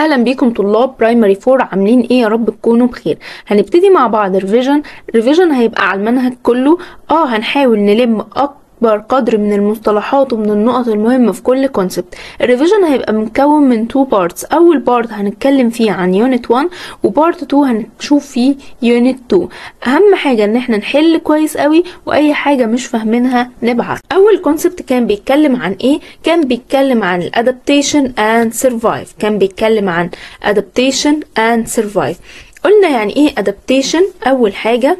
اهلا بيكم طلاب برايمري 4 عاملين ايه يا رب تكونوا بخير هنبتدي مع بعض ريفيجن ريفيجن هيبقى على المنهج كله اه هنحاول نلم اكبر قدر من المصطلحات ومن النقط المهمة في كل كونسبت الريفيجن هيبقى مكون من تو بارتس اول بارت هنتكلم فيه عن يونت 1 وبارت 2 هنشوف فيه يونت 2 اهم حاجة ان احنا نحل كويس قوي واي حاجة مش فاهمينها نبعت اول كونسبت كان بيتكلم عن ايه كان بيتكلم عن الادابتيشن اند سرفايف كان بيتكلم عن adaptation and survive قلنا يعني ايه adaptation اول حاجة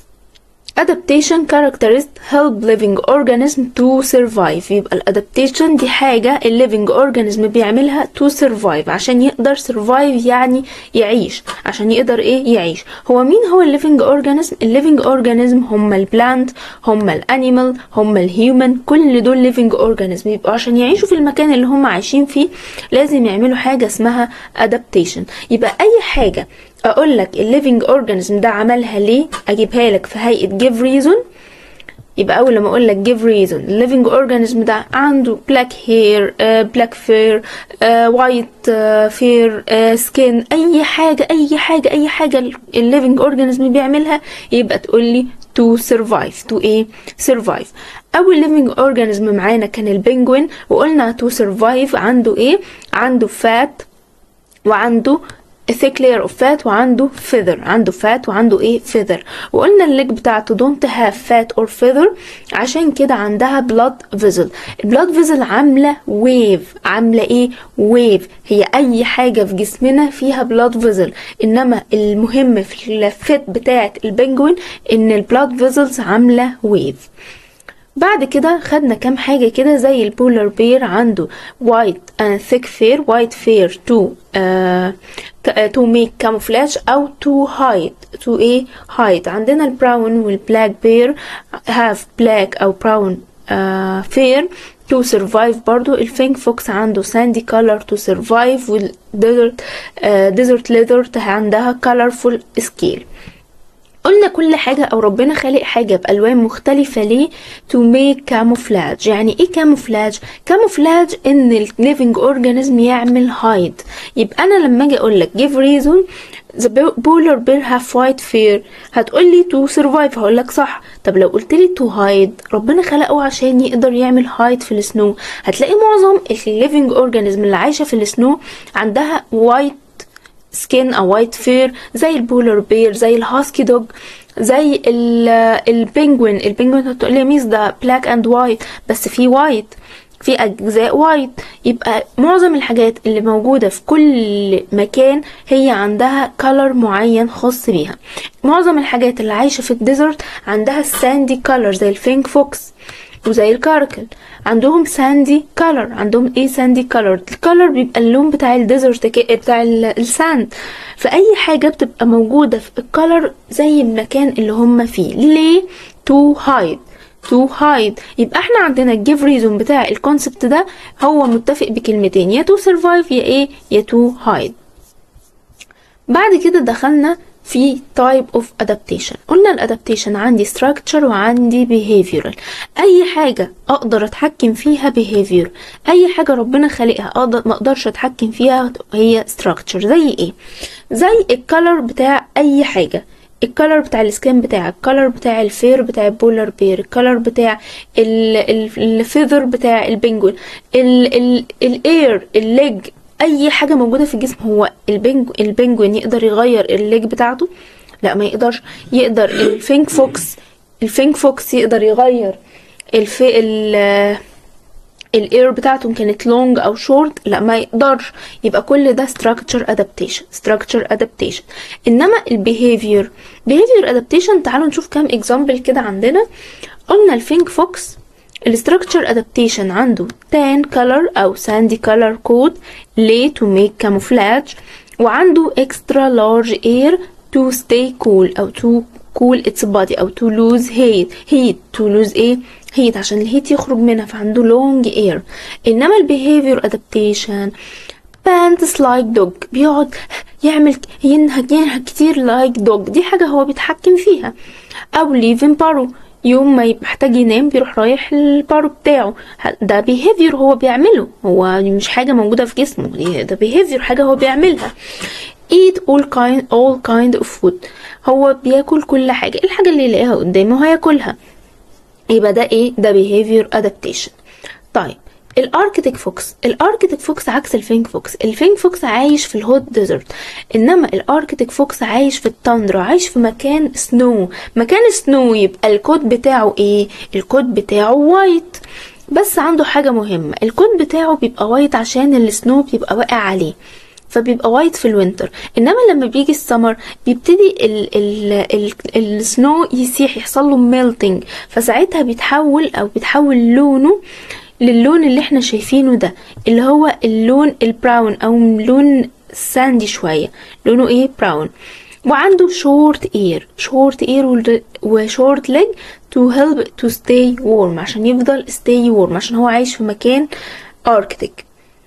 adaptation characteristic help living organism to survive يبقى الادابتيشن دي حاجة ال living organism بيعملها to survive عشان يقدر survive يعني يعيش عشان يقدر ايه يعيش هو مين هو ال living organism ال living organism هم البلانت هم الانيمال هم الهيومن كل دول living organism يبقوا عشان يعيشوا في المكان اللي هم عايشين فيه لازم يعملوا حاجة اسمها adaptation يبقى اي حاجة اقول لك الليفنج اورجانيزم ده عملها ليه اجيبها لك في هيئه جيف ريزون يبقى اول لما اقول لك جيف ريزون الليفنج اورجانيزم ده عنده بلاك هير بلاك فير وايت فير سكين اي حاجه اي حاجه اي حاجه الليفنج اورجانيزم بيعملها يبقى تقول لي to survive to ايه survive اول living organism معانا كان البنجوين وقلنا to survive عنده ايه عنده فات وعنده thick layer of fat وعنده feather عنده fat وعنده ايه feather وقلنا الليج بتاعته don't have fat or feather عشان كده عندها blood vessel البلاد فيزل عاملة wave عاملة ايه wave هي اي حاجة في جسمنا فيها blood vessel انما المهم في اللفات بتاعة البنجوين ان البلاد فيزلز عاملة wave بعد كده خدنا كام حاجة كده زي البولار بير عنده white and thick fur white fur to uh, to make camouflage أو to hide to ايه hide عندنا البراون والبلاك بير have black أو brown uh, fur to survive برضو الفينك فوكس عنده sandy color to survive والديزرت uh, desert leather عندها colorful scale قلنا كل حاجة أو ربنا خالق حاجة بألوان مختلفة ليه to make camouflage يعني إيه camouflage camouflage إن ال living organism يعمل hide يبقى أنا لما أجي أقول لك give reason the polar bear have white fur هتقولي to survive هقول لك صح طب لو قلت لي to hide ربنا خلقه عشان يقدر يعمل hide في السنو هتلاقي معظم ال living organism اللي عايشة في السنو عندها white سكين او وايت فير زي البولر بير زي الهاسكي دوج زي البنجوين البنجوين هتقول لي ميس ده بلاك اند وايت بس في وايت في اجزاء وايت يبقى معظم الحاجات اللي موجودة في كل مكان هي عندها كولر معين خاص بيها معظم الحاجات اللي عايشة في الديزرت عندها الساندي كولر زي الفينك فوكس وزي الكاركل عندهم ساندي كولر عندهم ايه ساندي كولر الكولر بيبقى اللون بتاع الديزرت بتاع الساند فاي حاجه بتبقى موجوده في الكولر زي المكان اللي هم فيه ليه تو هايد تو هايد يبقى احنا عندنا الجيف ريزون بتاع الكونسبت ده هو متفق بكلمتين يا تو سرفايف يا ايه يا تو هايد بعد كده دخلنا في type of adaptation قلنا الادابتيشن عندي structure وعندي behavioral اي حاجة اقدر اتحكم فيها behavior اي حاجة ربنا خلقها اقدر ما اقدرش اتحكم فيها هي structure زي ايه زي الكالر بتاع اي حاجة الكالر بتاع السكين بتاعك الكالر بتاع الفير بتاع البولار بير الكالر بتاع الفيذر بتاع البنجوين الاير الليج اي حاجه موجوده في الجسم هو البنج البنجوين يقدر يغير الليج بتاعته لا ما يقدرش يقدر الفينك فوكس الفينك فوكس يقدر يغير الفي ال الاير بتاعته كانت لونج او شورت لا ما يقدرش يبقى كل ده structure adaptation structure adaptation انما البيهيفير behavior adaptation تعالوا نشوف كام اكزامبل كده عندنا قلنا الفينك فوكس الستراكشر adaptation عنده tan color أو sandy color coat ليه to make camouflage وعنده extra large air to stay cool أو to cool its body أو to lose heat heat to lose ايه heat عشان الهيت يخرج منها فعنده long air إنما ال behavior adaptation pants like dog بيقعد يعمل ينهج ينهج كتير like dog دي حاجة هو بيتحكم فيها او live in burrow يوم ما يبقى محتاج ينام بيروح رايح البارو بتاعه ه- ده behavior هو بيعمله هو مش حاجة موجودة في جسمه دي- ده behavior حاجة هو بيعملها eat all kind all kind of food هو بياكل كل حاجة إيه الحاجة اللي يلاقيها قدامه هياكلها يبقى ده ايه ده behavior adaptation طيب الاركتيك فوكس الاركتيك فوكس عكس الفينك فوكس الفينك فوكس عايش في الهوت ديزرت انما الاركتيك فوكس عايش في التندرا عايش في مكان سنو مكان سنو يبقى الكود بتاعه ايه الكود بتاعه وايت بس عنده حاجة مهمة الكود بتاعه بيبقى وايت عشان السنو بيبقى واقع عليه فبيبقى وايت في الوينتر انما لما بيجي السمر بيبتدي ال ال ال السنو يسيح يحصل له ميلتنج فساعتها بيتحول او بيتحول لونه للون اللي احنا شايفينه ده اللي هو اللون البراون او لون ساندي شوية لونه ايه براون وعنده شورت اير شورت اير وشورت ليج to help to stay warm عشان يفضل stay warm عشان هو عايش في مكان arctic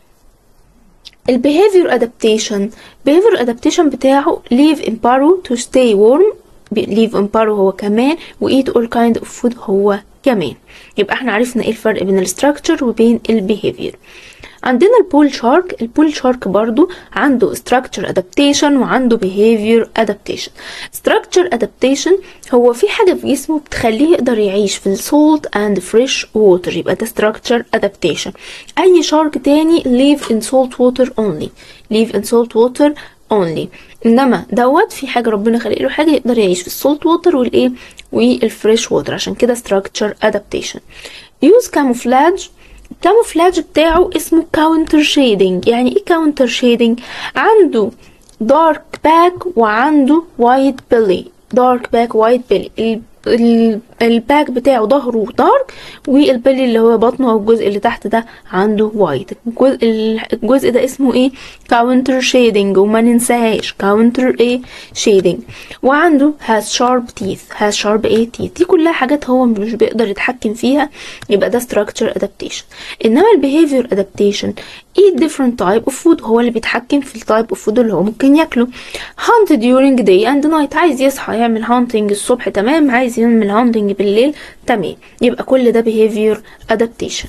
البيهيفير ادابتيشن behavior adaptation بتاعه live in burrow to stay warm live in burrow هو كمان و eat all kind of food هو كمان يبقى احنا عرفنا ايه الفرق بين الستراكشر وبين البيهيفير عندنا البول شارك البول شارك برضو عنده structure adaptation وعنده behavior adaptation structure adaptation هو في حاجة في جسمه بتخليه يقدر يعيش في السولت and fresh water يبقى ده structure adaptation أي شارك تاني live in salt water only live in salt water only انما دوت في حاجه ربنا خلق له حاجه يقدر يعيش في السولت ووتر والايه والفريش ووتر عشان كده structure adaptation use camouflage الكاموفلاج بتاعه اسمه كاونتر شيدنج يعني ايه كاونتر شيدنج عنده دارك باك وعنده وايت بيلي دارك باك وايت بيلي الباك بتاعه ظهره دارك والبيلي اللي هو بطنه او الجزء اللي تحت ده عنده وايت الجزء, الجزء ده اسمه ايه كاونتر شيدنج وما ننساهاش كاونتر ايه شيدنج وعنده has sharp teeth has sharp ايه teeth دي كلها حاجات هو مش بيقدر يتحكم فيها يبقى ده structure adaptation انما البيهيفير adaptation eat different type of food هو اللي بيتحكم في التايب اوف فود اللي هو ممكن ياكله hunt during day and night عايز يصحى يعمل hunting الصبح تمام عايز يعمل hunting بالليل تمام يبقى كل ده behavior adaptation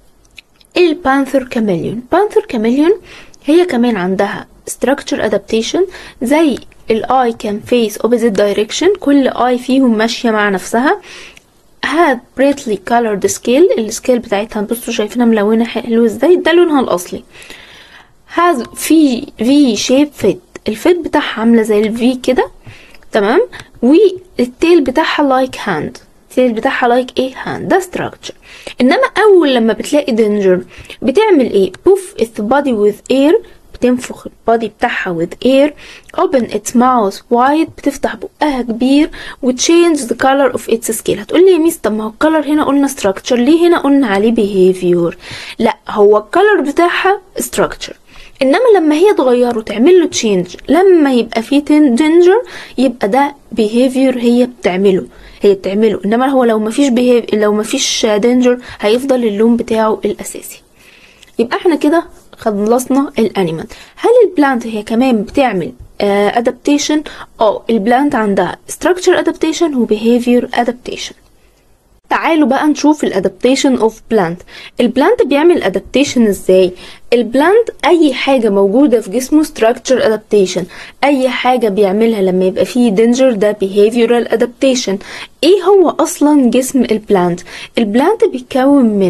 البانثر كاميليون بانثر كاميليون هي كمان عندها structure adaptation زي الاي كان face opposite direction كل اي فيهم ماشية مع نفسها have brightly colored scale السكيل بتاعتها بصوا شايفينها ملونة حلو ازاي ده لونها الأصلي has في V shape fit الفيت بتاعها عاملة زي الفي كده تمام والتيل بتاعها like hand التيل بتاعها like ايه hand ده structure انما اول لما بتلاقي danger بتعمل ايه puff its body with air بتنفخ البادي بتاعها with air open its mouth wide بتفتح بقها كبير و change the color of its skin هتقولي يا ميس طب ما هو الكلر هنا قلنا structure ليه هنا قلنا عليه behavior لا هو الكلر بتاعها structure انما لما هي تغيره تعمل له change لما يبقى فيه danger يبقى ده behavior هي بتعمله هي بتعمله انما هو لو مفيش behavior لو مفيش danger هيفضل اللون بتاعه الاساسي يبقى احنا كده خلصنا الانيمال هل البلانت هي كمان بتعمل ادابتيشن اه البلانت عندها structure adaptation و behavior adaptation تعالوا بقى نشوف الادابتيشن اوف بلانت البلانت بيعمل ادابتيشن ازاي البلانت اي حاجه موجوده في جسمه structure adaptation اي حاجه بيعملها لما يبقى فيه danger ده behavioral adaptation ايه هو اصلا جسم البلانت البلانت بيتكون من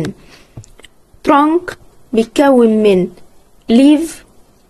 trunk بيتكون من leaf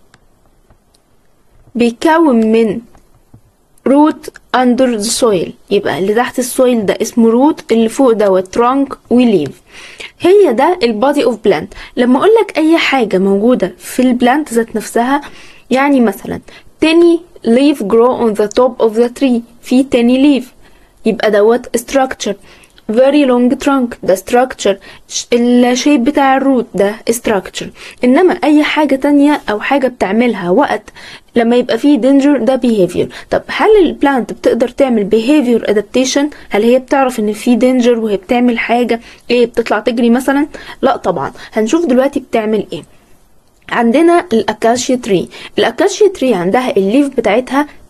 بيتكون من root under the soil يبقى اللي تحت السويل ده اسمه root اللي فوق دوت trunk وليف هي ده البادي اوف بلانت لما اقول لك اي حاجه موجوده في البلانت ذات نفسها يعني مثلا tiny leaf grow on the top of the tree في tiny leaf يبقى دوت structure very long trunk ده structure الشيب بتاع الروت ده structure انما اي حاجة تانية او حاجة بتعملها وقت لما يبقى فيه danger ده behavior طب هل البلانت بتقدر تعمل behavior adaptation هل هي بتعرف ان في danger وهي بتعمل حاجة ايه بتطلع تجري مثلا لا طبعا هنشوف دلوقتي بتعمل ايه عندنا الاكاشيا تري الاكاشيا تري عندها الليف بتاعتها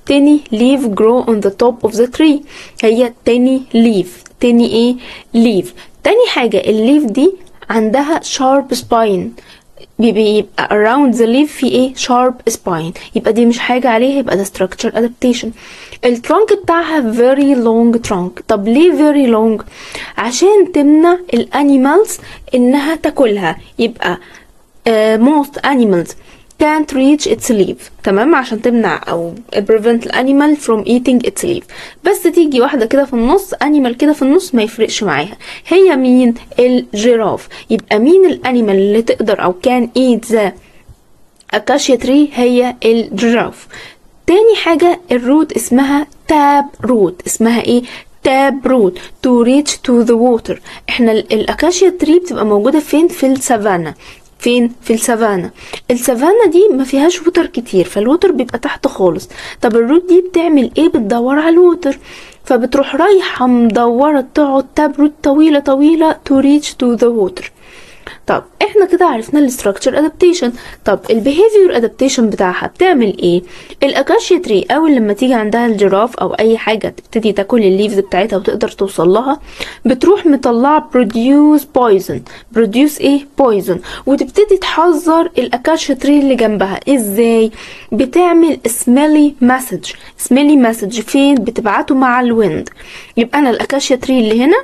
تاني leaf grow on the top of the tree هي تاني leaf تاني ايه leaf تاني حاجة الليف دي عندها sharp spine بيبقى around the leaf في ايه sharp spine يبقى دي مش حاجة عليها يبقى ده structure adaptation الترانك بتاعها very long trunk طب ليه very long عشان تمنع الانيمالز انها تاكلها يبقى uh, most animals can't reach its leaf تمام عشان تمنع او prevent الانيمال from eating its leaf بس تيجي واحدة كده في النص انيمال كده في النص ما يفرقش معاها هي مين الجيراف يبقى مين الانيمال اللي تقدر او كان eat the acacia tree هي الجيراف تاني حاجة الروت اسمها تاب روت اسمها ايه تاب روت to reach to the water احنا الاكاشيا تري بتبقى موجودة فين في السافانا فين في السافانا السافانا دي ما فيهاش ووتر كتير فالووتر بيبقى تحت خالص طب الروت دي بتعمل ايه بتدور على الووتر فبتروح رايحة مدورة تقعد تبرد طويلة طويلة to reach to the water طب احنا كده عرفنا الاستراكشر ادابتيشن طب البيهيفير ادابتيشن بتاعها بتعمل ايه الاكاشيا تري اول لما تيجي عندها الجراف او اي حاجه تبتدي تاكل الليفز بتاعتها وتقدر توصل لها بتروح مطلعه بروديوس بويزن بروديوس ايه بويزن وتبتدي تحذر الاكاشيا تري اللي جنبها ازاي بتعمل سميلي مسج سميلي مسج فين بتبعته مع الويند يبقى انا الاكاشيا تري اللي هنا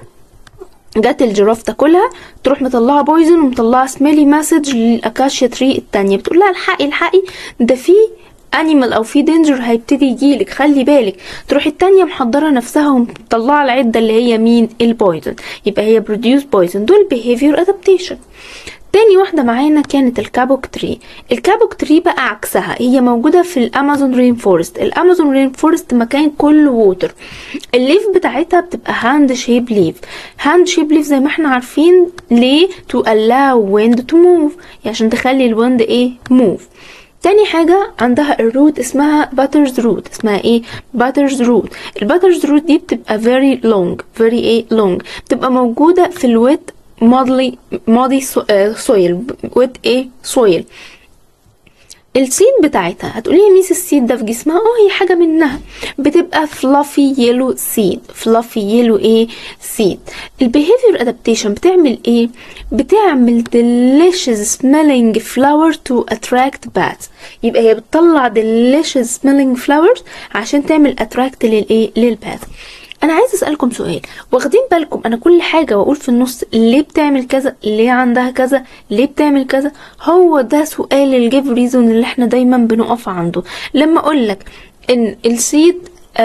جت الجراف تاكلها تروح مطلعه بويزن ومطلعه سميلي مسج للاكاشيا تري التانية بتقول لها الحقي الحقي ده في انيمال او في دينجر هيبتدي يجيلك خلي بالك تروح التانية محضرة نفسها ومطلعة العدة اللي هي مين البويزن يبقى هي بروديوس بويزن دول behavior adaptation تاني واحدة معانا كانت الكابوك تري الكابوك تري بقى عكسها هي موجودة في الأمازون رين فورست الأمازون رين فورست مكان كله ووتر الليف بتاعتها بتبقى هاند شيب ليف هاند شيب ليف زي ما احنا عارفين ليه to allow wind to move يعني عشان تخلي الويند ايه move تاني حاجة عندها الروت اسمها باترز روت اسمها ايه باترز روت الباترز روت دي بتبقى very long very ايه long بتبقى موجودة في الويت ماضي ماضي سويل ويت ايه سويل السيد بتاعتها هتقولي لي ميس السيد ده في جسمها اه هي حاجه منها بتبقى فلافي يلو سيد فلافي يلو ايه سيد البيهيفير ادابتيشن بتعمل ايه بتعمل delicious smelling flower to attract bats يبقى هي بتطلع delicious smelling flowers عشان تعمل attract للايه للبات انا عايز اسالكم سؤال واخدين بالكم انا كل حاجه واقول في النص ليه بتعمل كذا ليه عندها كذا ليه بتعمل كذا هو ده سؤال الجيف ريزون اللي احنا دايما بنقف عنده لما اقول لك ان السيد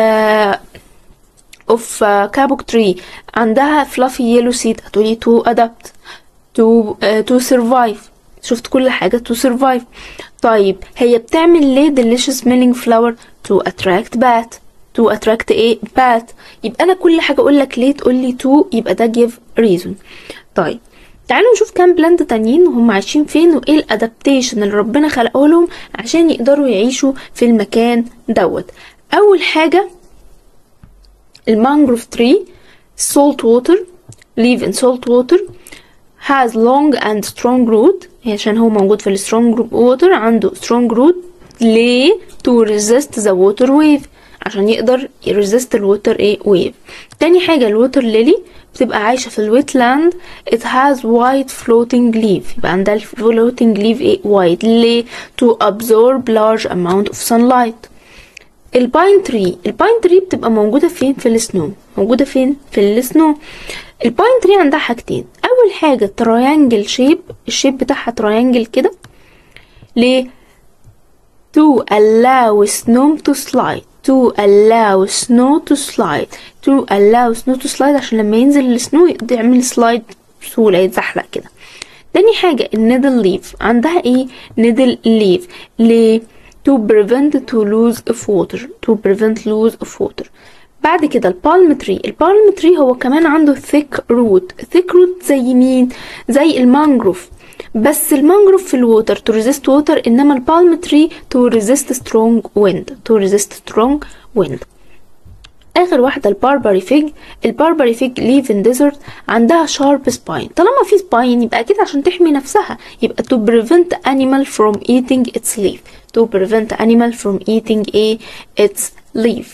اوف كابوك تري عندها فلافي يلو سيد هتقولي تو ادابت تو تو سرفايف شفت كل حاجة to survive طيب هي بتعمل ليه delicious smelling flower to attract bat to attract ايه bat يبقى انا كل حاجة اقول لك ليه تقول لي to يبقى ده give reason طيب تعالوا نشوف كام بلاند تانيين وهم عايشين فين وايه الادابتيشن اللي ربنا خلقه لهم عشان يقدروا يعيشوا في المكان دوت اول حاجة المانجروف تري salt water live in salt water has long and strong root عشان هو موجود في السترونج water عنده strong root ليه to resist the water wave عشان يقدر يريزست الووتر ايه ويف تاني حاجة الووتر ليلي بتبقى عايشة في الويت لاند it has white floating leaf يبقى عندها floating leaf ايه white ليه to absorb large amount of sunlight الباين تري الباين تري بتبقى موجودة فين في السنو موجودة فين في السنو الباين تري عندها حاجتين اول حاجة تريانجل شيب الشيب بتاعها تريانجل كده ليه to allow snow to slide to allow snow to slide to allow snow to slide عشان لما ينزل السنو يقدر يعمل سلايد بسهولة يتزحلق كده تاني حاجة النيدل ليف عندها ايه نيدل ليف ليه to prevent to lose of water to prevent lose of water بعد كده البالم تري البالم تري هو كمان عنده thick root thick root زي مين زي المانجروف بس المانجروف في الووتر to resist water انما البالم تري to resist strong wind to resist strong wind اخر واحدة الباربري فيج الباربري فيج ليف ان ديزرت عندها شارب سباين طالما في سباين يبقى اكيد عشان تحمي نفسها يبقى to prevent animal from eating its leaf to prevent animal from eating a its leave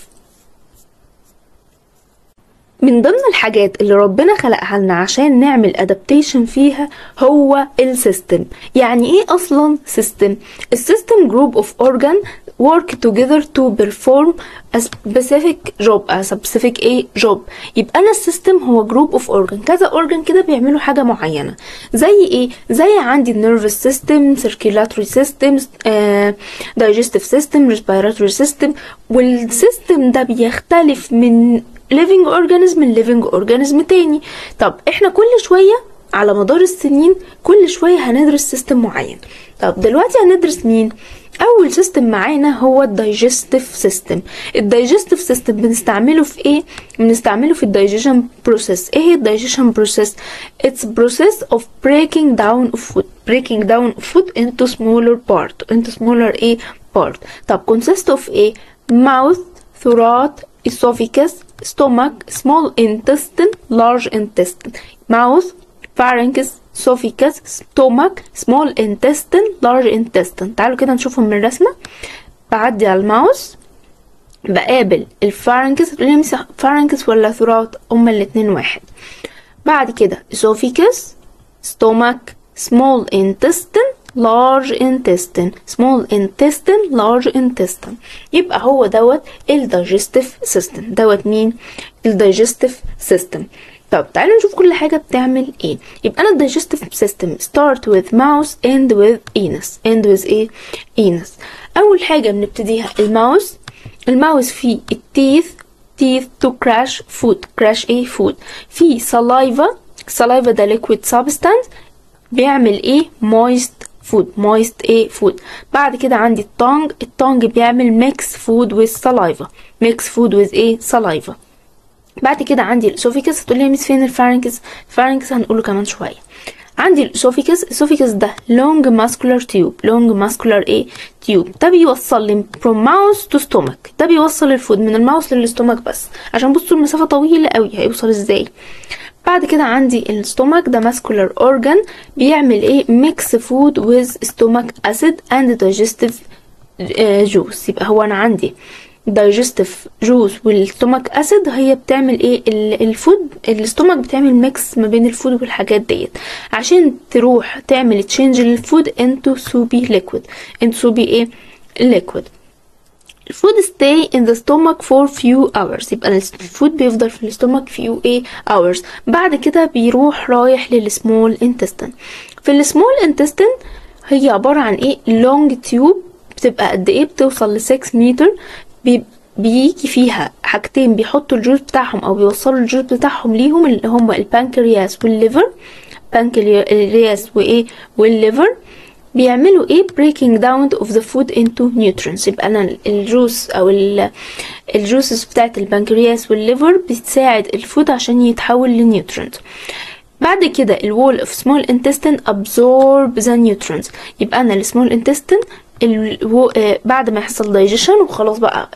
من ضمن الحاجات اللي ربنا خلقها لنا عشان نعمل ادابتيشن فيها هو السيستم يعني ايه اصلا سيستم السيستم جروب اوف اورجان work together to perform a specific job a specific ايه job يبقى انا السيستم هو جروب اوف اورجان كذا اورجان كده بيعملوا حاجه معينه زي ايه زي عندي النيرفس سيستم circulatory system آه, digestive system respiratory system والسيستم ده بيختلف من living organism من living organism تاني طب احنا كل شوية على مدار السنين كل شوية هندرس سيستم معين طب دلوقتي هندرس مين اول سيستم معانا هو الدايجستيف سيستم الدايجستيف سيستم بنستعمله في ايه بنستعمله في الدايجيشن بروسيس ايه هي الدايجيشن بروسيس اتس بروسيس اوف breaking down of food breaking down of food into smaller part into smaller ايه part طب consist of ايه mouth throat esophagus stomach small intestine large intestine mouth pharynx esophagus stomach small intestine large intestine تعالوا كده نشوفهم من الرسمة بعدي على الماوس بقابل الفارنكس نمسح فارنكس ولا ثراut هما الاتنين واحد بعد كده esophagus stomach small intestine large intestine small intestine large intestine يبقى هو دوت الدايجستيف سيستم دوت مين الدايجستيف سيستم طب تعالوا نشوف كل حاجة بتعمل ايه يبقى انا الدايجستيف سيستم start with mouse end with anus end with ايه anus اول حاجة بنبتديها الماوس الماوس فيه التيث teeth to crash food crash ايه food في saliva saliva ده liquid substance بيعمل ايه moist food moist ايه food بعد كده عندي التونج التونج بيعمل mix food with saliva mix food with ايه saliva بعد كده عندي الاسوفيكس هتقول لي ميس فين الفارنكس الفارنكس هنقوله كمان شويه عندي الاسوفيكس الاسوفيكس ده long muscular tube long muscular ايه تيوب ده بيوصل لي from mouth to stomach ده بيوصل الفود من الماوس للاستومك بس عشان بصوا المسافه طويله قوي هيوصل ازاي بعد كده عندي الستومك ده ماسكولار اورجان بيعمل ايه ميكس فود ويز ستومك اسيد اند دايجستيف جوس يبقى هو انا عندي دايجستيف جوس والستومك اسيد هي بتعمل ايه الفود الستومك بتعمل ميكس ما بين الفود والحاجات ديت عشان تروح تعمل تشينج للفود انتو سوبي ليكويد انتو سوبي ايه ليكويد الفود stay in the stomach for few hours يبقى الفود بيفضل في الستومك few ايه hours بعد كده بيروح رايح للسمول intestine في السمول intestine هي عبارة عن ايه long tube بتبقى قد ايه بتوصل ل 6 متر بي بيجي فيها حاجتين بيحطوا الجوز بتاعهم او بيوصلوا الجوز بتاعهم ليهم اللي هما البانكرياس والليفر بانكرياس وايه والليفر بيعملوا ايه breaking down of the food into nutrients يبقى انا الجوس او الجوسز بتاعت البنكرياس والليفر بتساعد الفود عشان يتحول لنيوترينت بعد كده الوول اوف سمول intestine absorb the nutrients يبقى انا السمول intestine الو... آه بعد ما يحصل digestion وخلاص بقى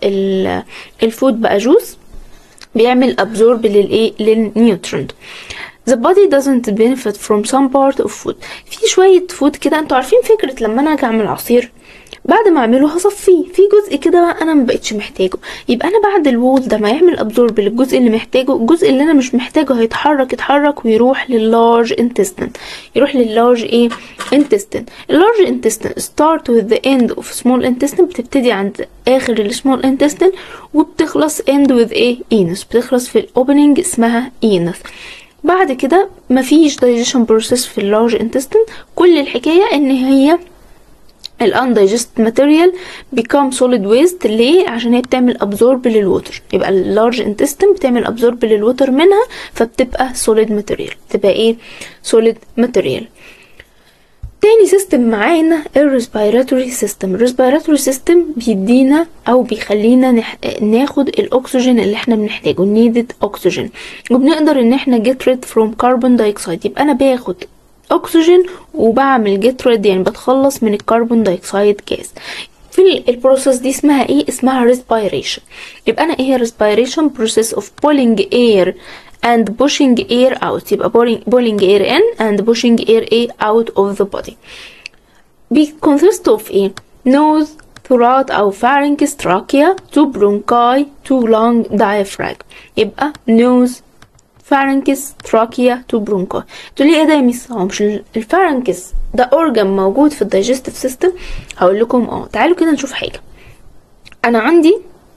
الفود بقى جوس بيعمل absorb للايه للنيوترينت The body doesn't benefit from some part of food في شوية فود كده انتوا عارفين فكرة لما انا اجي اعمل عصير بعد ما اعمله هصفيه في جزء كده بقى انا مبقتش محتاجه يبقى انا بعد الوول ده ما يعمل ابزورب للجزء اللي محتاجه الجزء اللي انا مش محتاجه هيتحرك يتحرك ويروح لللارج intestine يروح لللارج ايه intestine اللارج intestine start with the end of small intestine بتبتدي عند اخر السمول intestine وبتخلص end with ايه anus بتخلص في الاوبننج اسمها anus بعد كده مفيش digestion process في اللارج intestine كل الحكاية ان هي undigested material become solid waste ليه عشان هي بتعمل absorb للوتر يبقى اللارج intestine بتعمل absorb للوتر منها فبتبقى solid material تبقى ايه solid material تاني سيستم معانا الريسبيراتوري سيستم الريسبيراتوري سيستم بيدينا او بيخلينا نح... ناخد الاكسجين اللي احنا بنحتاجه نيدد اكسجين وبنقدر ان احنا get rid from carbon dioxide يبقى انا باخد اكسجين وبعمل get rid يعني بتخلص من الكربون دايوكسيد جاز في البروسيس دي اسمها ايه اسمها respiration يبقى انا ايه respiration process of pulling air and pushing air out يبقى pulling air in and pushing air out of the body بي consist of ايه nose ثورات أو pharynx trachea to bronchi to lung diaphragm يبقى nose pharynx trachea to bronchi تقولي ايه ده يا ميس هو مش الفارنكس ده اورجان موجود في الدايجستيف سيستم هقول لكم اه تعالوا كده نشوف حاجه انا عندي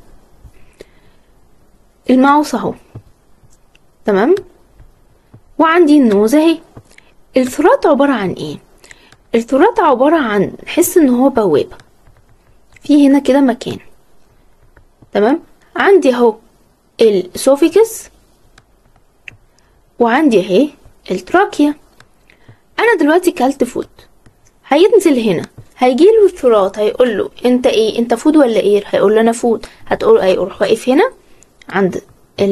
الماوس اهو تمام وعندي النوز اهي الثرات عبارة عن ايه الثرات عبارة عن نحس ان هو بوابة في هنا كده مكان تمام عندي اهو الاسوفيكس وعندي اهي التراكيا انا دلوقتي كلت فود هينزل هنا هيجيله الثرات هيقول له انت ايه انت فود ولا ايه هيقول له انا فود هتقول هيروح واقف هنا عند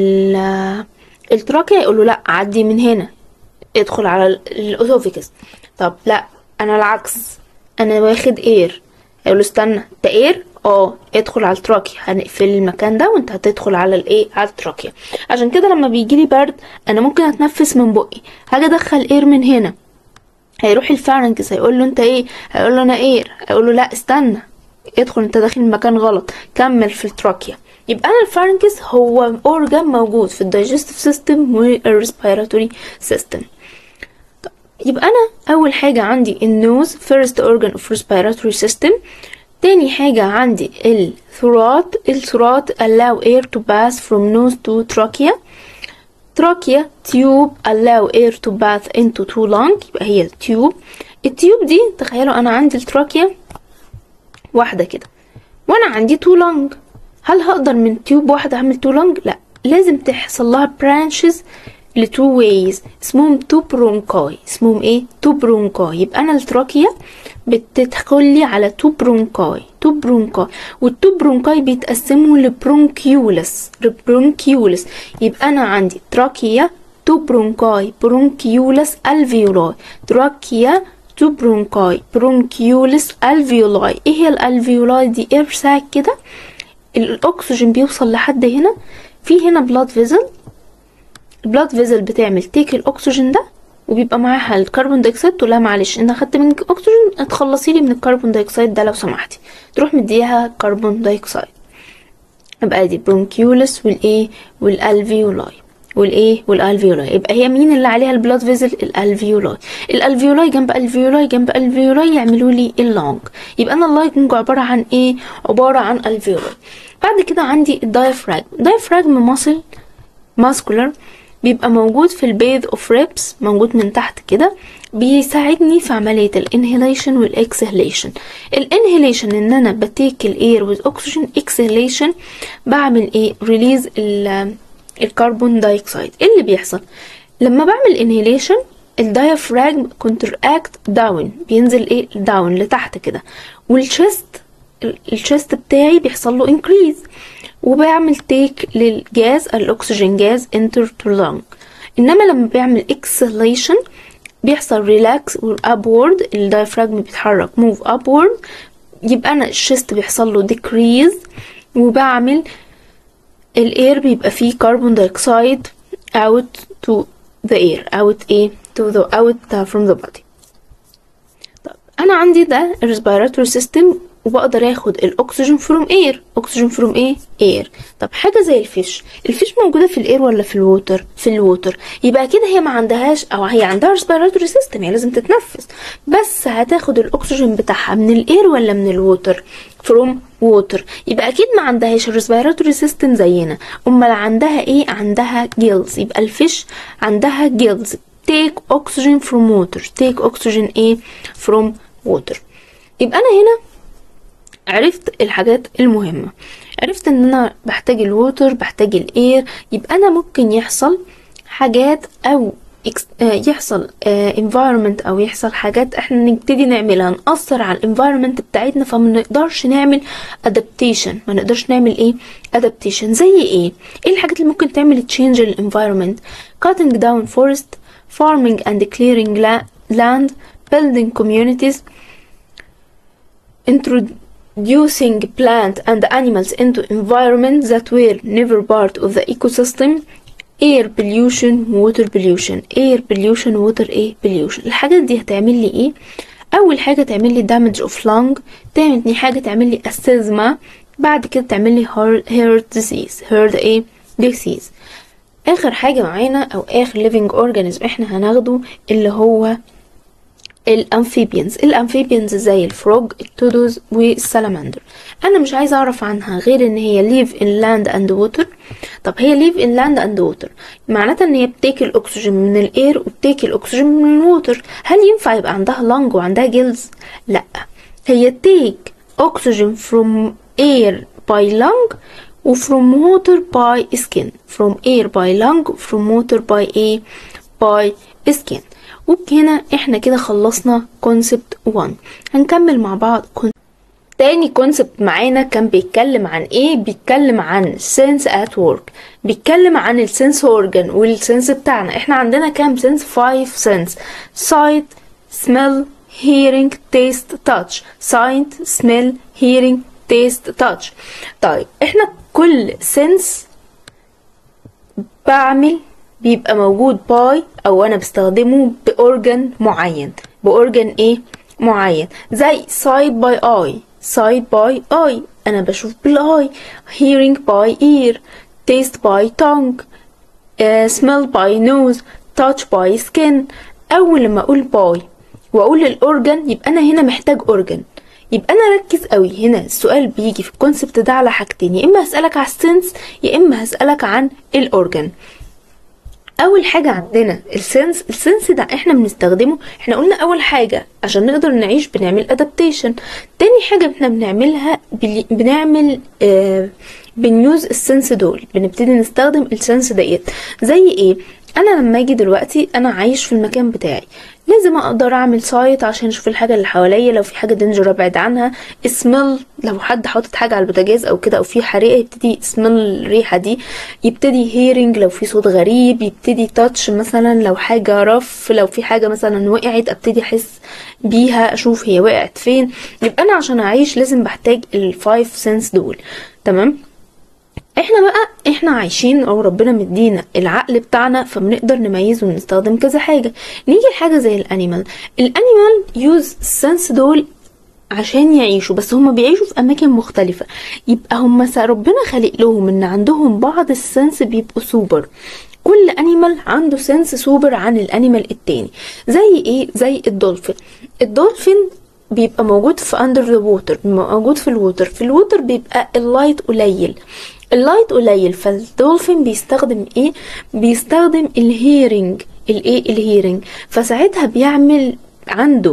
ال التراكيا يقول له لا عدي من هنا ادخل على الاسوفيكس طب لا انا العكس انا واخد اير هيقول له استنى انت اير اه ادخل على التراكيا هنقفل المكان ده وانت هتدخل على الايه على التراكيا عشان كده لما بيجيلي برد انا ممكن اتنفس من بقي هاجي ادخل اير من هنا هيروح الفارنكس هيقول له انت ايه هيقول له انا اير هيقول له لا استنى ادخل انت داخل المكان غلط كمل في التراكيا يبقى انا الفارنكس هو اورجان موجود في الدايجستيف سيستم والريسبيراتوري سيستم يبقى انا اول حاجه عندي النوز فيرست اورجان اوف ريسبيراتوري سيستم تاني حاجة عندي الثرات الثرات allow air to pass from nose to trachea trachea tube allow air to pass into two lung يبقى هي تيوب التيوب دي تخيلوا انا عندي التراكيا واحدة كده وانا عندي تو لونج هل هقدر من تيوب واحدة اعمل تو لونج لا لازم تحصل لها برانشز لتو ويز اسمهم تو برونكاي اسمهم ايه تو برونكاي يبقى انا التراكيا بتدخل لي على تو برونكاي تو برونكاي والتو برونكاي بيتقسموا لبرونكيولس برونكيولس يبقى انا عندي تراكيا تو برونكاي برونكيولس الفيولاي تراكيا تو برونكاي برونكيولس الفيولاي ايه هي الالفيولاي دي اير ساك كده الاكسجين بيوصل لحد هنا في هنا بلاد فيزل البلاد فيزل بتعمل تيك الاكسجين ده وبيبقى معاها الكربون دايوكسيد تقول لها معلش انا خدت منك اكسجين اتخلصي لي من الكربون دايوكسيد ده لو سمحتي تروح مديها كربون دايوكسيد يبقى دي برونكيولس والايه والالفيولاي والايه والالفيولاي يبقى هي مين اللي عليها البلاد فيزل الالفيولاي الالفيولاي جنب الفيولاي جنب الفيولاي يعملوا لي اللونج يبقى انا اللونج عباره عن ايه عباره عن الفيولاي بعد كده عندي الدايفراجم الدايفراجم ماسل ماسكولار بيبقى موجود في البيض اوف ريبس موجود من تحت كده بيساعدني في عملية الانهيليشن والاكسهليشن الانهيليشن ان انا بتيك الاير with oxygen اكسهليشن بعمل ايه ريليز الكربون دايوكسيد ايه اللي بيحصل لما بعمل انهيليشن الدايفراجم كونتراكت داون بينزل ايه داون لتحت كده والشيست الشيست بتاعي بيحصل له انكريز وبعمل تيك للجاز الاكسجين جاز انتر تو لونج انما لما بعمل اكسليشن بيحصل ريلاكس والابورد الدايفراجم بيتحرك موف ابورد يبقى انا الشيست بيحصل له ديكريز وبعمل الاير بيبقى فيه كربون دايوكسيد out to the air out ايه to the out from the body طب انا عندي ده الريسبيراتوري سيستم وبقدر اخد الاكسجين فروم اير اكسجين فروم ايه اير طب حاجه زي الفيش الفيش موجوده في الاير ولا في الووتر في الووتر يبقى كده هي ما عندهاش او هي عندها ريسبيراتوري سيستم هي لازم تتنفس بس هتاخد الاكسجين بتاعها من الاير ولا من الووتر فروم ووتر يبقى اكيد ما عندهاش الريسبيراتوري سيستم زينا امال عندها ايه عندها جيلز يبقى الفيش عندها جيلز تيك اوكسجين فروم ووتر تيك اوكسجين ايه فروم ووتر يبقى انا هنا عرفت الحاجات المهمة عرفت ان انا بحتاج الووتر بحتاج الاير يبقى انا ممكن يحصل حاجات او يحصل environment او يحصل حاجات احنا نبتدي نعملها نأثر على الانفايرمنت بتاعتنا فما نقدرش نعمل adaptation ما نقدرش نعمل ايه adaptation زي ايه ايه الحاجات اللي ممكن تعمل change الانفايرمنت cutting down forest farming and clearing land building communities introducing plant and animals into environment that were never part of the ecosystem air pollution water pollution air pollution water ايه pollution الحاجات دي هتعمل لي ايه اول حاجه تعمل لي damage of lung تاني حاجه تعمل لي asthma بعد كده تعمل لي heart disease heart ايه disease اخر حاجه معانا او اخر living organism احنا هناخده اللي هو الامفيبيانز الامفيبيانز زي الفروج التودوز والسلامندر انا مش عايزه اعرف عنها غير ان هي live in land and water طب هي live in land and water معناتها ان هي بتاكل الاكسجين من الاير وبتاكل الاكسجين من الووتر هل ينفع يبقى عندها لانج وعندها جيلز لا هي take oxygen from air by lung و from water by skin from air by lung from water by a by skin وبهنا احنا كده خلصنا كونسبت 1 هنكمل مع بعض كون... تاني كونسبت معانا كان بيتكلم عن ايه بيتكلم عن sense at work بيتكلم عن السنس organ والسنس بتاعنا احنا عندنا كام سنس 5 سنس sight smell hearing taste touch sight smell hearing taste touch طيب احنا كل سنس بعمل بيبقى موجود باي او انا بستخدمه باورجن معين باورجن ايه معين زي sight by eye sight by eye انا بشوف بالاي hearing by ear taste by tongue uh, smell by nose touch by skin اول لما اقول باي واقول الاورجن يبقى انا هنا محتاج اورجن يبقى انا ركز قوي هنا السؤال بيجي في الكونسبت ده على حاجتين يا اما هسالك على السنس يا اما هسالك عن الاورجن اول حاجه عندنا السنس السنس ده احنا بنستخدمه احنا قلنا اول حاجه عشان نقدر نعيش بنعمل ادابتيشن تاني حاجه احنا بنعملها بل... بنعمل آه بنيوز السنس دول بنبتدي نستخدم السنس ديت زي ايه انا لما اجي دلوقتي انا عايش في المكان بتاعي لازم اقدر اعمل سايت عشان اشوف الحاجه اللي حواليا لو في حاجه دينجر ابعد عنها اسمل لو حد حاطط حاجه على البوتاجاز او كده او في حريقه يبتدي اسمل الريحه دي يبتدي هيرنج لو في صوت غريب يبتدي تاتش مثلا لو حاجه رف لو في حاجه مثلا وقعت ابتدي احس بيها اشوف هي وقعت فين يبقى انا عشان اعيش لازم بحتاج الفايف سنس دول تمام احنا بقى احنا عايشين او ربنا مدينا العقل بتاعنا فبنقدر نميز ونستخدم كذا حاجه نيجي لحاجه زي الانيمال الانيمال يوز السنس دول عشان يعيشوا بس هما بيعيشوا في اماكن مختلفه يبقى هما ربنا خالق لهم ان عندهم بعض السنس بيبقوا سوبر كل انيمال عنده سنس سوبر عن الانيمال التاني زي ايه زي الدولفين الدولفين بيبقى موجود في اندر ذا ووتر موجود في الووتر في الووتر بيبقى اللايت قليل اللايت قليل فالدولفين بيستخدم ايه بيستخدم الهيرنج الايه الهيرنج فساعتها بيعمل عنده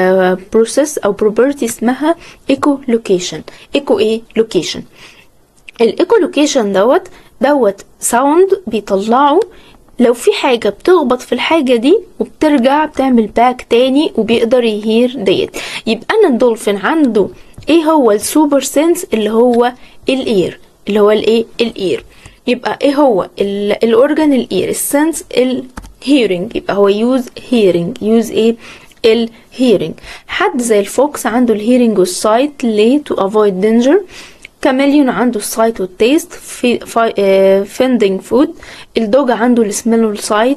بروسيس uh, او بروبرتي اسمها ايكو لوكيشن ايكو ايه لوكيشن الايكو لوكيشن دوت دوت ساوند بيطلعه لو في حاجة بتخبط في الحاجة دي وبترجع بتعمل باك تاني وبيقدر يهير ديت يبقى انا الدولفين عنده ايه هو السوبر سنس اللي هو الاير اللي هو الايه الاير يبقى ايه هو الاورجن الاير السنس الهيرنج يبقى هو يوز هيرنج يوز ايه الهيرنج حد زي الفوكس عنده الهيرنج والسايت ليه تو افويد دينجر كاميليون عنده السايت والتيست في فيندنج فود الدوج عنده السميل والسايت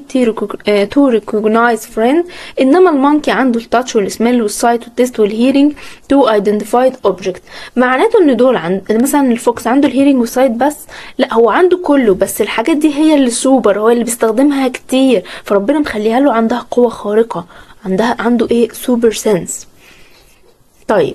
تو ريكوجنايز فريند انما المونكي عنده التاتش والسميل والسايت والتيست والهيرنج تو ايدنتيفايد اوبجكت معناته ان دول عند مثلا الفوكس عنده الهيرنج والسايت بس لا هو عنده كله بس الحاجات دي هي اللي سوبر هو اللي بيستخدمها كتير فربنا مخليها له عندها قوة خارقة عندها عنده ايه سوبر سنس طيب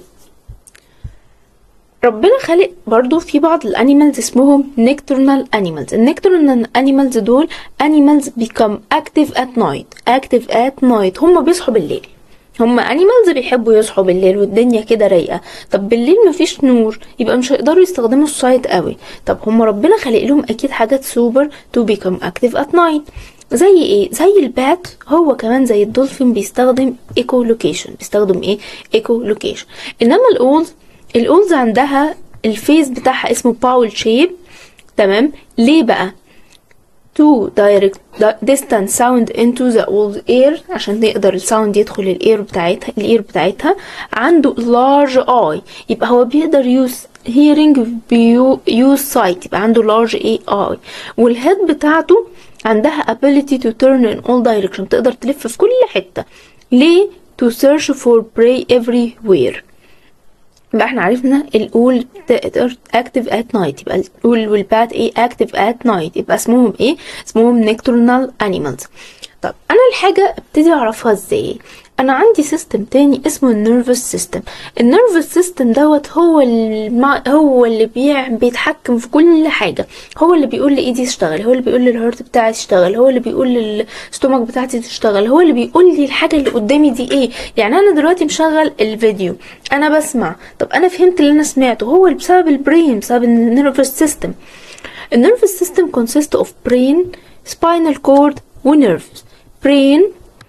ربنا خلق برضو في بعض الانيمالز اسمهم نكترنال انيمالز النكترنال انيمالز دول انيمالز become active at night active at night هم بيصحوا بالليل هم انيمالز بيحبوا يصحوا بالليل والدنيا كده رايقه طب بالليل مفيش نور يبقى مش هيقدروا يستخدموا السايت قوي طب هم ربنا خلق لهم اكيد حاجات سوبر تو become active at night زي ايه زي البات هو كمان زي الدولفين بيستخدم ايكو لوكيشن بيستخدم ايه ايكو لوكيشن انما الاولز الاولز عندها الفيس بتاعها اسمه باول شيب تمام ليه بقى to direct distant sound into the old air عشان يقدر الساوند يدخل الاير بتاعتها الاير بتاعتها عنده large eye يبقى هو بيقدر use hearing بيو use sight يبقى عنده large ايه eye والهيد بتاعته عندها ability to turn in all direction تقدر تلف في كل حتة ليه to search for prey everywhere يبقى احنا عرفنا الأول active at night يبقى الأول والبات ايه active at night يبقى اسمهم ايه اسمهم nocturnal animals طب انا الحاجة ابتدي اعرفها ازاي انا عندي سيستم تاني اسمه النيرفس سيستم النيرفس سيستم دوت هو الم... هو اللي بيع... بيتحكم في كل حاجه هو اللي بيقول لايدي تشتغل هو اللي بيقول للهارت بتاعي تشتغل هو اللي بيقول للستومك بتاعتي تشتغل هو اللي بيقول لي الحاجه اللي قدامي دي ايه يعني انا دلوقتي مشغل الفيديو انا بسمع طب انا فهمت اللي انا سمعته هو اللي بسبب البرين بسبب النيرفس سيستم النيرفس سيستم consists of brain spinal cord ونيرفز brain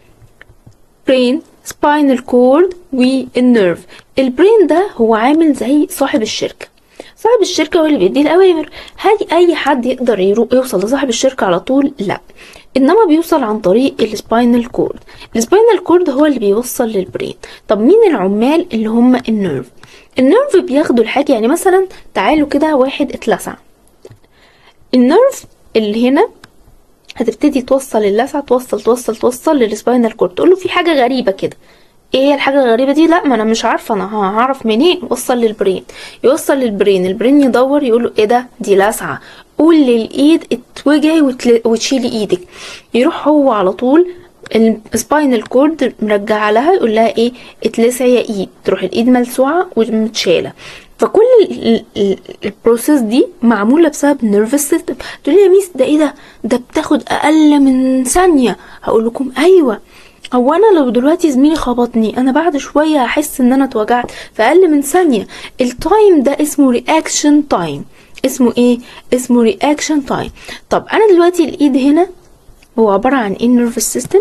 brain spinal cord والنيرف البرين ده هو عامل زي صاحب الشركة صاحب الشركة هو اللي بيدي الأوامر هل أي حد يقدر يوصل لصاحب الشركة على طول؟ لا إنما بيوصل عن طريق السباينال كورد السباينال كورد هو اللي بيوصل للبرين طب مين العمال اللي هم النيرف النيرف بياخدوا الحاجة يعني مثلا تعالوا كده واحد اتلسع النيرف اللي هنا هتبتدي توصل اللسعة توصل توصل توصل للسباينال كورد تقول له في حاجة غريبة كده ايه هي الحاجة الغريبة دي لا ما انا مش عارفة انا هعرف منين وصل للبرين يوصل للبرين البرين يدور يقول له ايه ده دي لسعة قول للايد اتوجهي وتل... وتشيلي ايدك يروح هو على طول السباينال كورد مرجعه لها يقول لها ايه اتلسعي يا ايد تروح الايد ملسوعه ومتشاله فكل البروسيس دي معموله بسبب النيرفس سيستم تقول لي يا ميس ده ايه ده ده بتاخد اقل من ثانيه هقول لكم ايوه هو انا لو دلوقتي زميلي خبطني انا بعد شويه هحس ان انا اتوجعت في اقل من ثانيه التايم ده اسمه رياكشن تايم اسمه ايه اسمه رياكشن تايم طب انا دلوقتي الايد هنا هو عباره عن ايه النيرفس سيستم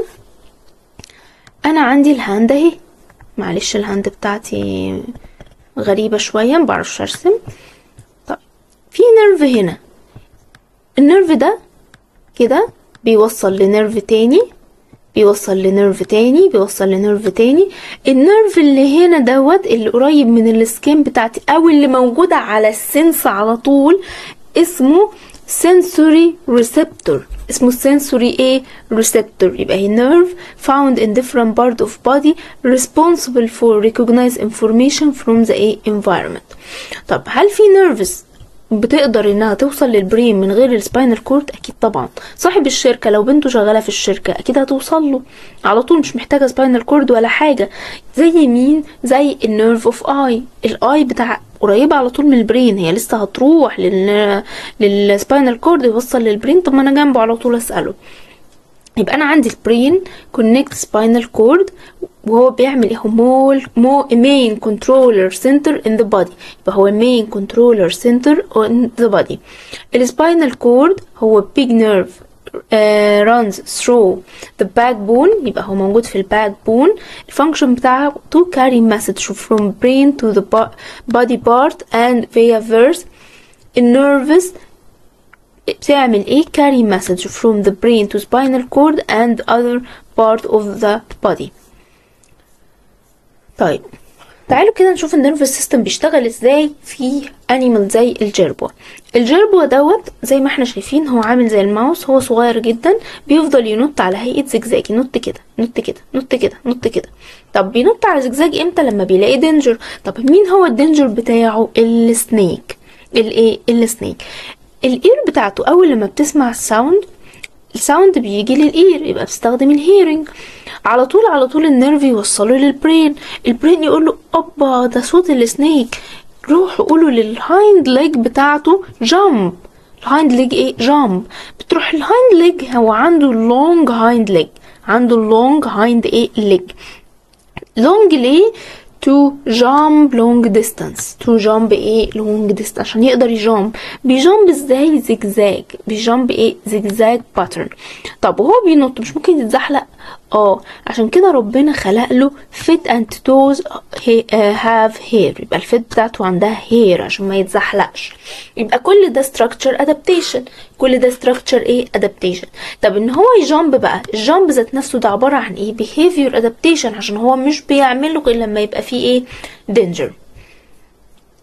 انا عندي الهاند اهي معلش الهاند بتاعتي غريبة شوية مبعرفش ارسم طيب في نيرف هنا النيرف ده كده بيوصل لنيرف تاني بيوصل لنيرف تاني بيوصل لنيرف تاني النيرف اللي هنا دوت اللي قريب من السكين بتاعتي او اللي موجودة على السنس على طول اسمه sensory receptor اسمه sensory ايه receptor يبقى هي nerve found in different part of body responsible for recognize information from the ايه environment طب هل في nerves بتقدر انها توصل للبرين من غير السباينال كورد اكيد طبعا صاحب الشركه لو بنته شغاله في الشركه اكيد هتوصل له على طول مش محتاجه سباينال كورد ولا حاجه زي مين زي النيرف اوف اي الاي بتاع قريبه على طول من البرين هي لسه هتروح لل للسباينال كورد يوصل للبرين طب ما انا جنبه على طول اساله يبقى انا عندي البرين كونكت سباينال كورد وهو بيعمل ايه هو مو مين كنترولر سنتر ان ذا بودي يبقى هو مين كنترولر سنتر ان ذا بودي السباينال كورد هو بيج نيرف uh, runs through the backbone يبقى هو موجود في الباك بون الفانكشن بتاعها to carry message from brain to the body part and via verse النيرفز بتعمل ايه carry message from the brain to spinal cord and other part of the body طيب تعالوا كده نشوف النيرفس سيستم بيشتغل ازاي في انيمال زي الجربوع الجربوع دوت زي ما احنا شايفين هو عامل زي الماوس هو صغير جدا بيفضل ينط على هيئه زجزاج ينط كده نط كده نط كده نط كده طب بينط على زجزاج امتى لما بيلاقي دينجر طب مين هو الدينجر بتاعه السنيك الايه السنيك الاير بتاعته اول لما بتسمع الساوند الساوند بيجي للاير يبقى بتستخدم الهيرنج على طول على طول النيرف يوصله للبرين البرين يقول له اوبا ده صوت السنيك روحوا قولوا للهايند ليج بتاعته جامب الهايند ليج ايه جامب بتروح الهايند ليج هو عنده لونج هايند ليج عنده لونج هايند ايه ليج لونج ليه to jump long distance to jump ايه long distance عشان يقدر يجامب بيجامب ازاي زجزاج بيجامب ايه زجزاج باترن طب وهو بينط مش ممكن يتزحلق اه عشان كده ربنا خلق له fit and toes have hair يبقى الفيت بتاعته عندها hair عشان ما يتزحلقش يبقى كل ده structure adaptation كل ده structure ايه adaptation طب ان هو يجامب بقى الجامب ذات نفسه ده عبارة عن ايه behavior adaptation عشان هو مش بيعمله غير لما يبقى فيه ايه danger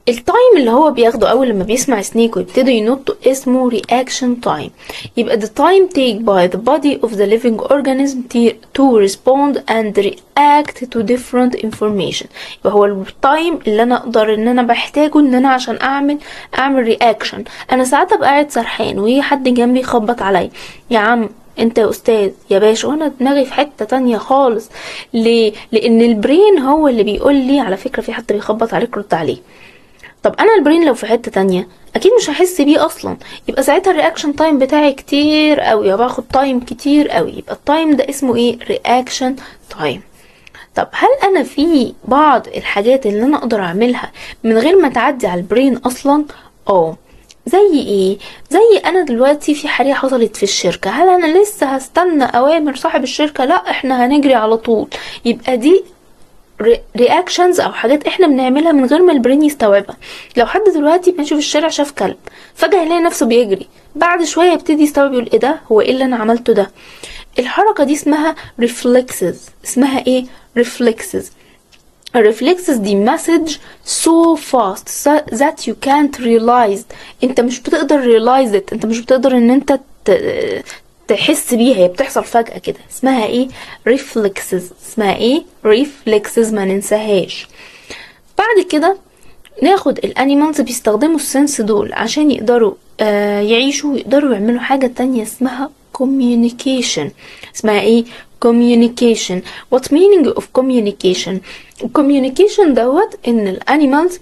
التايم اللي هو بياخده اول لما بيسمع سنيك ويبتدوا ينطوا اسمه reaction time يبقى the time take by the body of the living organism to respond and react to different information يبقى هو التايم اللي انا اقدر ان انا بحتاجه ان انا عشان اعمل اعمل reaction انا ساعات ابقى قاعد سرحان ويجي حد جنبي يخبط عليا يا عم انت يا استاذ يا باشا وانا دماغي في حته تانية خالص ليه لان البرين هو اللي بيقول لي على فكره في حد بيخبط عليك رد عليه طب انا البرين لو في حته تانية اكيد مش هحس بيه اصلا يبقى ساعتها الرياكشن تايم بتاعي كتير قوي باخد تايم كتير قوي يبقى التايم ده اسمه ايه رياكشن تايم طب هل انا في بعض الحاجات اللي انا اقدر اعملها من غير ما تعدي على البرين اصلا اه زي ايه زي انا دلوقتي في حريقه حصلت في الشركه هل انا لسه هستنى اوامر صاحب الشركه لا احنا هنجري على طول يبقى دي رياكشنز او حاجات احنا بنعملها من غير ما البرين يستوعبها لو حد دلوقتي ماشي في الشارع شاف كلب فجاه يلاقي نفسه بيجري بعد شويه يبتدي يستوعب يقول ايه ده هو ايه اللي انا عملته ده الحركه دي اسمها ريفلكسز اسمها ايه ريفلكسز الريفلكسز دي message so fast that you can't realize انت مش بتقدر realize it انت مش بتقدر ان انت تحس بيها هي بتحصل فجأة كده اسمها ايه ريفلكسز اسمها ايه ريفلكسز ما ننساهاش بعد كده ناخد الانيمالز بيستخدموا السنس دول عشان يقدروا آه يعيشوا ويقدروا يعملوا حاجة تانية اسمها communication اسمها ايه communication what meaning of communication communication دوت ان الانيمالز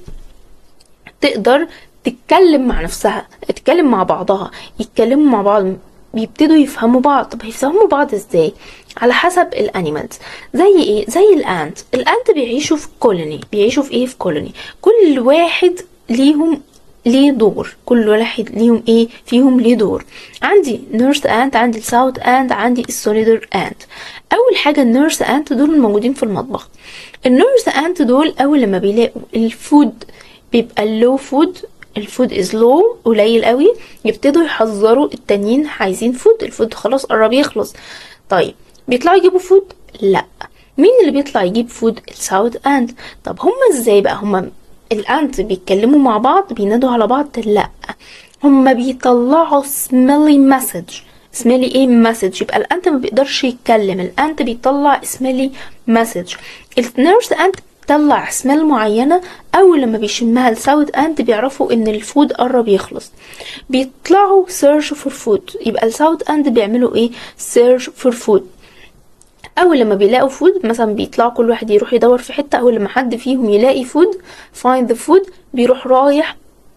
تقدر تتكلم مع نفسها تتكلم مع بعضها يتكلموا مع بعض بيبتدوا يفهموا بعض طب هيفهموا بعض ازاي على حسب الانيمالز زي ايه زي الانت الانت بيعيشوا في كولوني بيعيشوا في ايه في كولوني كل واحد ليهم ليه دور كل واحد ليهم ايه فيهم ليه دور عندي نيرس انت عندي الساوث انت عندي السوليدر انت اول حاجه النيرس انت دول الموجودين في المطبخ النيرس انت دول اول لما بيلاقوا الفود بيبقى اللو فود الفود از لو قليل قوي يبتدوا يحذروا التانيين عايزين فود الفود خلاص قرب يخلص طيب بيطلعوا يجيبوا فود لا مين اللي بيطلع يجيب فود الساوث اند طب هما ازاي بقى هما الانت بيتكلموا مع بعض بينادوا على بعض لا هما بيطلعوا سميلي مسج سميلي ايه مسج يبقى الانت ما بيقدرش يتكلم الانت بيطلع سميلي مسج النيرس انت بتطلع سميل معينة أول لما بيشمها الساوث أند بيعرفوا إن الفود قرب يخلص بيطلعوا سيرش فور فود يبقى الساوث أند بيعملوا إيه سيرش فور فود اول لما بيلاقوا فود مثلا بيطلعوا كل واحد يروح يدور في حته اول لما حد فيهم يلاقي فود find the food بيروح رايح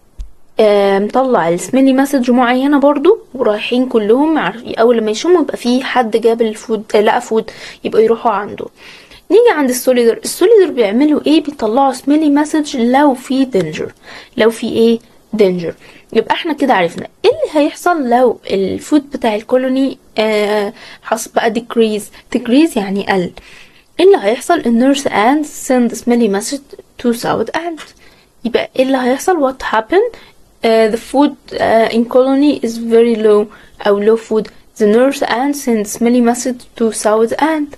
مطلع السميلي مسج معينه برضو ورايحين كلهم اول لما يشموا يبقى في حد جاب الفود لقى فود يبقى يروحوا عنده نيجي عند السوليدر السوليدر بيعملوا ايه بيطلعوا سميلي مسج لو في دينجر لو في ايه دينجر يبقى احنا كده عرفنا ايه اللي هيحصل لو الفود بتاع الكولوني آه حصل بقى decrease decrease يعني قل ايه اللي هيحصل النيرس and send smelly message to south and يبقى ايه اللي هيحصل what happen uh, the food uh, in colony is very low او low food the nurse and send smelly message to south and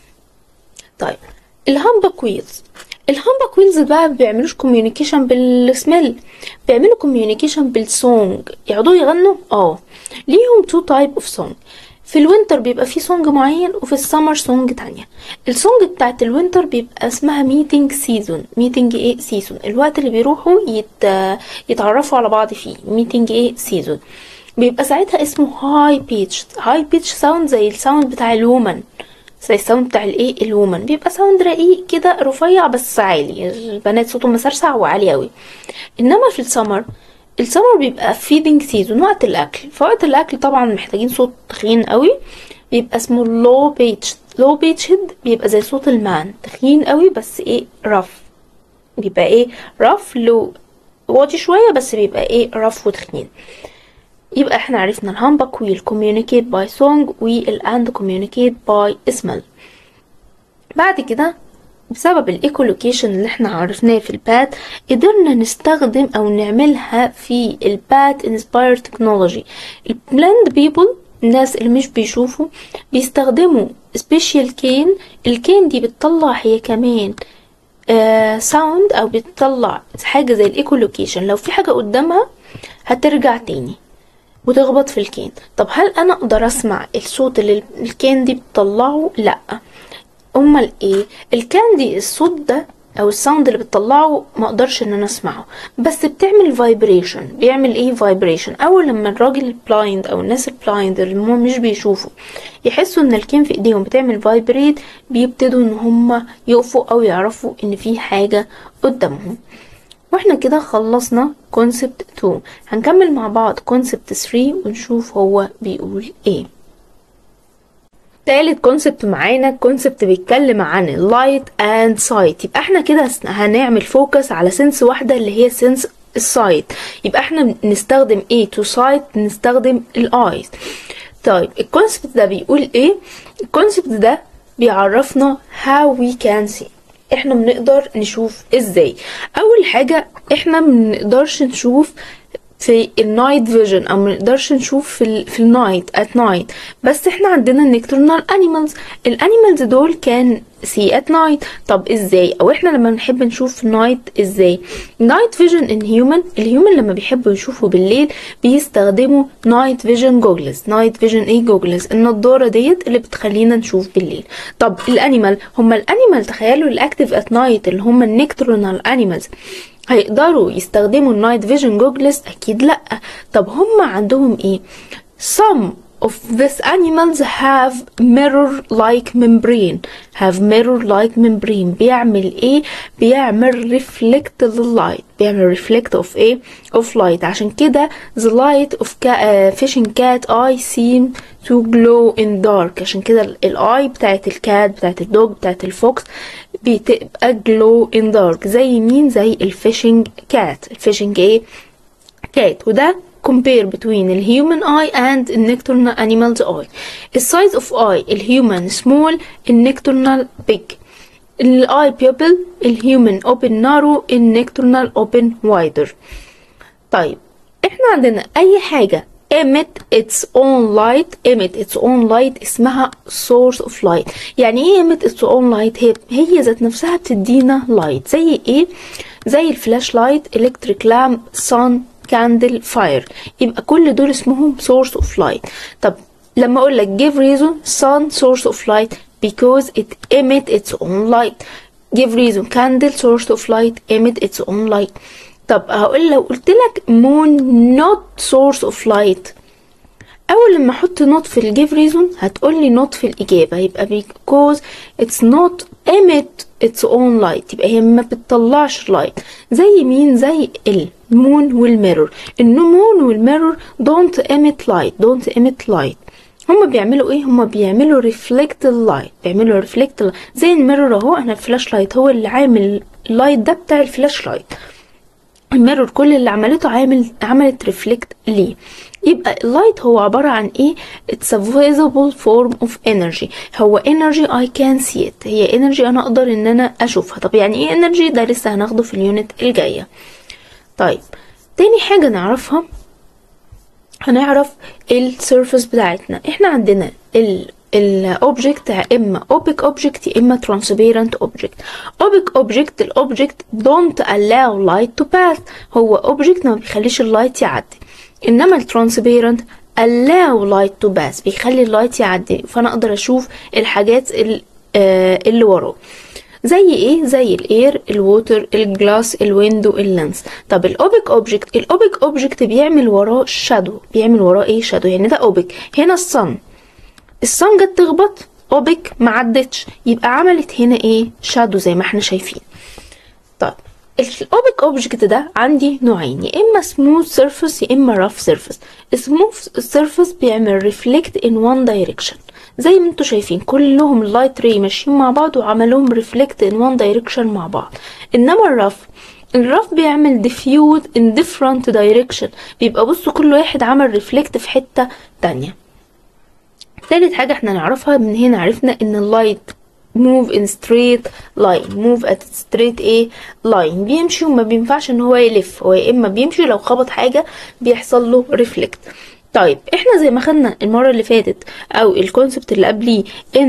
طيب الهامبا كويلز الهامبا كويلز بقى بيعملوش كوميونيكيشن بالسميل بيعملوا كوميونيكيشن بالسونج يقعدوا يغنوا اه ليهم تو تايب اوف سونج في الوينتر بيبقى في سونج معين وفي السمر سونج تانية السونج بتاعت الوينتر بيبقى اسمها ميتنج سيزون ميتنج ايه سيزون الوقت اللي بيروحوا يت... يتعرفوا على بعض فيه ميتنج ايه سيزون بيبقى ساعتها اسمه هاي بيتش هاي بيتش ساوند زي الساوند بتاع الومن زي الساوند بتاع الايه الومن بيبقى ساوند رقيق كده رفيع بس عالي البنات صوتهم مسرسع وعالي قوي انما في السمر السمر بيبقى فيدنج سيزون وقت الاكل فوقت الاكل طبعا محتاجين صوت تخين قوي بيبقى اسمه لو بيتش لو بيتشد بيبقى زي صوت المان تخين قوي بس ايه رف بيبقى ايه رف لو واطي شويه بس بيبقى ايه رف وتخين يبقى احنا عرفنا الهامبا كويل communicate by song والاند communicate by smell بعد كده بسبب الايكولوكيشن اللي احنا عرفناه في البات قدرنا نستخدم او نعملها في البات انسباير تكنولوجي البلاند بيبل الناس اللي مش بيشوفوا بيستخدموا سبيشال كين الكين دي بتطلع هي كمان ساوند او بتطلع حاجه زي الايكولوكيشن لو في حاجه قدامها هترجع تاني وتخبط في الكان طب هل انا اقدر اسمع الصوت اللي الكان دي بتطلعه لا امال ايه الكان دي الصوت ده او الساوند اللي بتطلعه ما اقدرش ان انا اسمعه بس بتعمل فايبريشن بيعمل ايه فايبريشن اول لما الراجل البلايند او الناس البلايند اللي هم مش بيشوفوا يحسوا ان الكين في ايديهم بتعمل فايبريت بيبتدوا ان هم يقفوا او يعرفوا ان في حاجة قدامهم واحنا كده خلصنا كونسبت 2 هنكمل مع بعض كونسبت 3 ونشوف هو بيقول ايه تالت كونسبت معانا كونسبت بيتكلم عن اللايت اند سايت يبقى احنا كده هنعمل فوكس على سنس واحدة اللي هي سنس السايت يبقى احنا نستخدم ايه تو سايت نستخدم الايز طيب الكونسبت ده بيقول ايه الكونسبت ده بيعرفنا how we can see احنا بنقدر نشوف ازاي اول حاجة احنا منقدرش نشوف في النايت فيجن او منقدرش نشوف في ال في النايت ات نايت بس احنا عندنا النكترونال انيمالز الانيمالز دول كان سي ات نايت طب ازاي او احنا لما بنحب نشوف نايت ازاي نايت فيجن ان هيومن الهيومن لما بيحبوا يشوفوا بالليل بيستخدموا نايت فيجن جوجلز نايت فيجن ايه جوجلز النضاره ديت اللي بتخلينا نشوف بالليل طب الانيمال هما الانيمال تخيلوا الاكتيف ات نايت اللي هما النكترونال انيمالز هيقدروا يستخدموا النايت فيجن جوجلز اكيد لا طب هم عندهم ايه some of these animals have mirror like membrane have mirror like membrane بيعمل ايه بيعمل reflect للlight بيعمل reflect of ايه of light عشان كده the light of ca uh, fishing cat eye seem to glow in dark عشان كده الاي بتاعت الكات بتاعت الدوج بتاعت الفوكس بتبقى glow in dark زي مين زي الفيشنج كات الفيشنج ايه كات وده compare between الهيومن eye and النكتورنال animal's eye السايز of eye الهيومن small النكتورنال big الاي pupil الهيومن open narrow النكتورنال open wider طيب احنا عندنا اي حاجة emit its own light emit its own light اسمها source of light يعني ايه emit its own light هي هي ذات نفسها بتدينا light زي ايه زي الفلاش لايت electric lamp sun candle fire يبقى كل دول اسمهم source of light طب لما اقول لك give reason sun source of light because it emit its own light give reason candle source of light emit its own light طب هقول لو قلت لك moon not source of light اول لما احط not في الجيف ريزون هتقول لي not في الاجابه يبقى because it's not emit its own light يبقى هي ما بتطلعش light زي مين زي المون والميرور النمون والميرور don't emit light don't emit light هما بيعملوا ايه هما بيعملوا ريفلكت اللايت بيعملوا ريفلكت زي الميرور اهو انا الفلاش لايت هو اللي عامل اللايت ده بتاع الفلاش لايت الميرور كل اللي عملته عامل عملت ريفلكت ليه يبقى اللايت هو عبارة عن ايه it's a visible form of energy هو energy I can see it هي energy انا اقدر ان انا اشوفها طب يعني ايه energy ده لسه هناخده في اليونت الجاية طيب تاني حاجة نعرفها هنعرف السيرفيس بتاعتنا احنا عندنا ال الاوبجكت يا اما اوبك اوبجكت يا اما ترانسبيرنت اوبجكت اوبك اوبجكت الاوبجكت دونت allow light to pass هو اوبجكت ما بيخليش اللايت يعدي انما الترانسبيرنت allow light to pass بيخلي اللايت يعدي فانا اقدر اشوف الحاجات اللي وراه زي ايه زي الاير الووتر الجلاس الويندو اللينس طب الاوبك اوبجكت الاوبك اوبجكت بيعمل وراه شادو بيعمل وراه ايه شادو يعني ده اوبك هنا الصن الصن جت تخبط اوبك ما عدتش يبقى عملت هنا ايه شادو زي ما احنا شايفين طيب الاوبك اوبجكت ده عندي نوعين يا اما سموث سيرفيس يا اما راف سيرفيس سموث سيرفيس بيعمل ريفلكت ان وان دايركشن زي ما انتوا شايفين كلهم اللايت ري ماشيين مع بعض وعملهم ريفلكت ان وان دايركشن مع بعض انما الرف الرف بيعمل ديفيوز ان ديفرنت دايركشن بيبقى بصوا كل واحد عمل ريفلكت في حته تانية تالت حاجه احنا نعرفها من هنا عرفنا ان اللايت move in straight line move at straight ايه line بيمشي وما بينفعش ان هو يلف هو يا اما بيمشي لو خبط حاجه بيحصل له ريفلكت طيب احنا زي ما خدنا المره اللي فاتت او الكونسبت اللي قبليه ان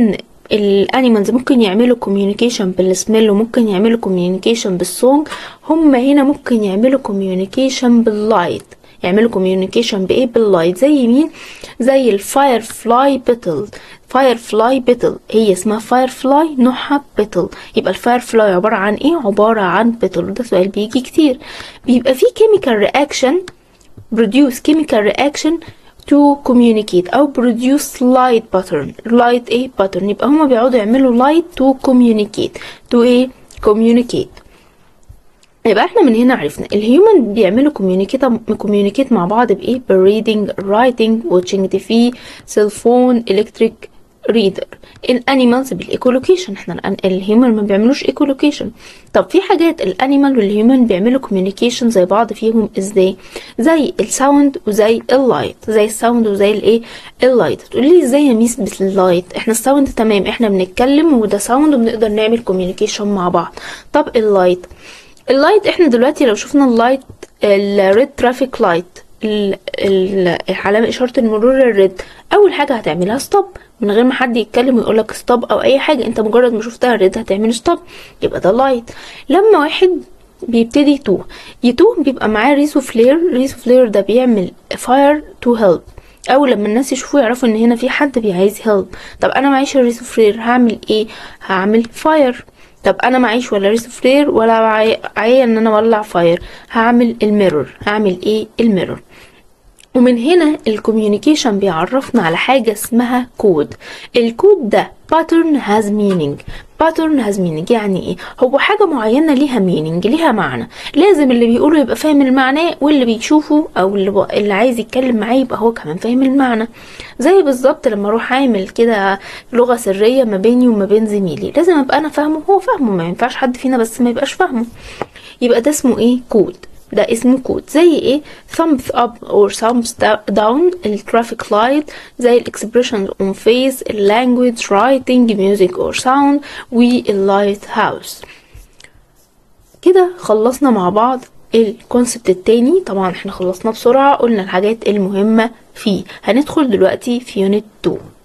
الانيمالز ممكن يعملوا كوميونيكيشن بالسميل وممكن يعملوا كوميونيكيشن بالسونج هم هنا ممكن يعملوا كوميونيكيشن باللايت يعملوا كوميونيكيشن بايه باللايت زي مين زي الفاير فلاي بيتل فاير فلاي بيتل هي اسمها فاير فلاي نوعها بيتل يبقى الفاير فلاي عبارة عن ايه عبارة عن بيتل وده سؤال بيجي كتير بيبقى فيه chemical reaction produce chemical reaction to communicate او produce light pattern light ايه pattern يبقى هما بيقعدوا يعملوا light to communicate to ايه communicate يبقى احنا من هنا عرفنا الهيومن بيعملوا كوميونيكيت كوميونيكيت مع بعض بايه بالريدنج رايتنج واتشنج تي في سيل فون الكتريك ريدر الانيمالز بالايكولوكيشن احنا الان الهيومن ما بيعملوش ايكولوكيشن طب في حاجات الانيمال والهيومن بيعملوا كوميونيكيشن زي بعض فيهم ازاي زي الساوند وزي اللايت زي الساوند وزي الايه اللايت تقول لي ازاي يا ميس باللايت احنا الساوند تمام احنا بنتكلم وده ساوند وبنقدر نعمل كوميونيكيشن مع بعض طب اللايت اللايت احنا دلوقتي لو شفنا اللايت الريد ترافيك لايت علامة إشارة المرور الريد أول حاجة هتعملها ستوب من غير ما حد يتكلم ويقولك ستوب أو أي حاجة أنت مجرد ما شفتها الريد هتعمل ستوب يبقى ده لايت لما واحد بيبتدي يتوه يتوه بيبقى معاه ريسو فلير ريسو فلير ده بيعمل فاير تو هيلب او لما الناس يشوفوه يعرفوا ان هنا في حد بيعايز هيلب طب انا معيش الريسو فلير هعمل ايه هعمل فاير طب انا معيش ولا ريس فلير ولا عاية ان انا اولع فاير هعمل الميرور هعمل ايه الميرور ومن هنا الكوميونيكيشن بيعرفنا على حاجة اسمها كود الكود ده pattern has meaning pattern has meaning يعني ايه هو حاجة معينة ليها meaning ليها معنى لازم اللي بيقوله يبقى فاهم المعنى واللي بيشوفه او اللي, ب... اللي عايز يتكلم معاه يبقى هو كمان فاهم المعنى زي بالظبط لما اروح اعمل كده لغة سرية ما بيني وما بين زميلي لازم ابقى انا فاهمه وهو فاهمه ما ينفعش حد فينا بس ما يبقاش فاهمه يبقى ده اسمه ايه كود ده اسمه كود زي ايه thumbs up or thumbs down الترافيك لايت زي الاكسبريشن on face language writing music or sound واللايت هاوس كده خلصنا مع بعض الكونسبت التاني طبعا احنا خلصنا بسرعة قلنا الحاجات المهمة فيه هندخل دلوقتي في يونت 2